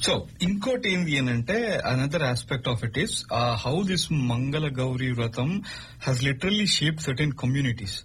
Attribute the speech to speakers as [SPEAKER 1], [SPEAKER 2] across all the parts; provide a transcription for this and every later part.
[SPEAKER 1] so ఇంకోటి ఏంది అంటే another aspect of it is how this Mangala Gauri vratam has literally shape certain communities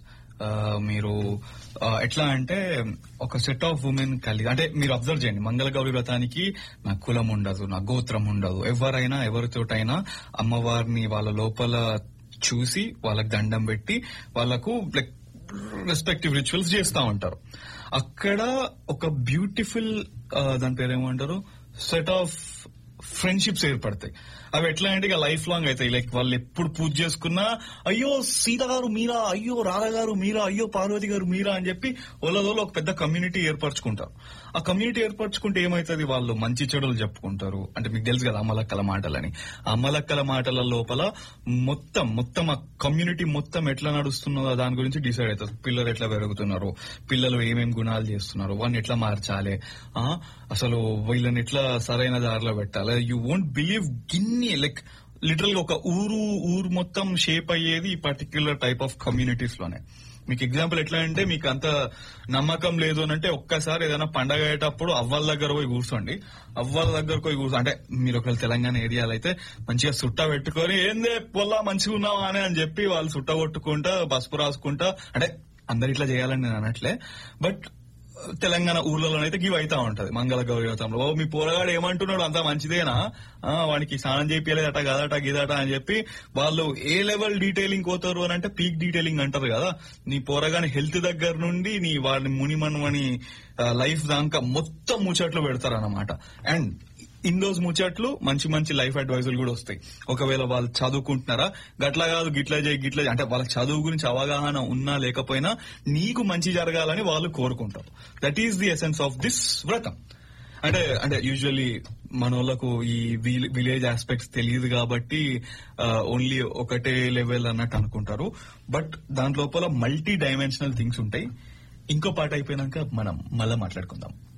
[SPEAKER 1] మీరు ఆ, ఎట్లా అంటే ఒక సెట్ ఆఫ్ ఉమెన్ కలిగి అంటే మీరు అబ్జర్వ్ చేయండి మంగళ గౌరీ వ్రతానికి నా కులం ఉండదు నా గోత్రం ఉండదు ఎవరైనా ఎవరితోటైనా అమ్మవారిని వాళ్ళ లోపల చూసి వాళ్ళకి దండం పెట్టి వాళ్ళకు లైక్ రెస్పెక్టివ్ రిచువల్స్ చేస్తా ఉంటారు అక్కడ ఒక బ్యూటిఫుల్ దాని పేరు ఏమంటారు సెట్ ఆఫ్ ఫ్రెండ్షిప్స్ ఏర్పడతాయి అవి ఎట్లా అంటే ఇక లైఫ్ లాంగ్ అవుతాయి లైక్ వాళ్ళు ఎప్పుడు పూజ చేసుకున్నా అయ్యో సీత గారు మీరా అయ్యో రాధ గారు మీరా అయ్యో పార్వతి గారు మీరా అని చెప్పి వాళ్ళలో ఒక పెద్ద కమ్యూనిటీ ఏర్పరచుకుంటారు ఆ కమ్యూనిటీ ఏర్పరచుకుంటే ఏమైతుంది వాళ్ళు మంచి చెడులు చెప్పుకుంటారు అంటే మీకు తెలుసు కదా అమ్మలక్కల మాటలని ఆ అమ్మలక్కల మాటల లోపల మొత్తం మొత్తం ఆ కమ్యూనిటీ మొత్తం ఎట్లా నడుస్తున్నదో దాని గురించి డిసైడ్ అవుతుంది పిల్లలు ఎట్లా పెరుగుతున్నారు పిల్లలు ఏమేం గుణాలు చేస్తున్నారు వాడిని ఎట్లా మార్చాలి ఆ, అసలు వీళ్ళని ఎట్లా సరైన దారిలో పెట్టాలి యూ వోంట్ బిలీవ్ గిన్ని లైక్ లిటరల్ గా ఒక ఊరు ఊరు మొత్తం షేప్ అయ్యేది ఈ పర్టిక్యులర్ టైప్ ఆఫ్ కమ్యూనిటీస్ లోనే మీకు ఎగ్జాంపుల్ ఎట్లా అంటే మీకు అంత నమ్మకం లేదు అని అంటే ఒక్కసారి ఏదైనా పండగ అయ్యేటప్పుడు అవ్వాల దగ్గర పోయి కూర్చోండి అవ్వాల దగ్గర పోయి కూర్చో అంటే మీరు ఒకవేళ తెలంగాణ ఏరియాలో అయితే మంచిగా సుట్ట పెట్టుకొని ఏందే పొల్లా మంచిగా ఉన్నావా అని అని చెప్పి వాళ్ళు సుట్ట కొట్టుకుంటా పసుపు రాసుకుంటా అంటే అందరు ఇట్లా చేయాలని నేను అనట్లే బట్ తెలంగాణ ఊర్లలోనైతే గివ్ అవుతా ఉంటది మంగళ గౌరీ వ్రతంలో ఓ మీ పోరగాడు ఏమంటున్నాడు అంతా మంచిదేనా ఆ, వానికి స్నానం చేపియలేదట గదట గిదట అని చెప్పి వాళ్ళు ఏ లెవెల్ డీటెయిలింగ్ పోతారు అని అంటే పీక్ డీటెయిలింగ్ అంటారు కదా నీ పోరగాని హెల్త్ దగ్గర నుండి నీ వాడిని మునిమనుమని లైఫ్ దాకా మొత్తం ముచ్చట్లు పెడతారు అనమాట అండ్ ఇన్ దోస్ ముచ్చట్లు మంచి మంచి లైఫ్ అడ్వైజులు కూడా వస్తాయి ఒకవేళ వాళ్ళు చదువుకుంటున్నారా గట్లా కాదు గిట్లా చేయి గిట్లా చేయి అంటే వాళ్ళకి చదువు గురించి అవగాహన ఉన్నా లేకపోయినా నీకు మంచి జరగాలని వాళ్ళు కోరుకుంటారు that is the essence of this వ్రతం అంటే అంటే యూజువల్లీ మన వాళ్ళకు ఈ విలేజ్ ఆస్పెక్ట్స్ తెలియదు కాబట్టి ఓన్లీ ఒకటే లెవెల్ అన్నట్టు అనుకుంటారు బట్ దాని లోపల మల్టీ డైమెన్షనల్ థింగ్స్ ఉంటాయి ఇంకో పాట అయిపోయినాక మనం మళ్ళా మాట్లాడుకుందాం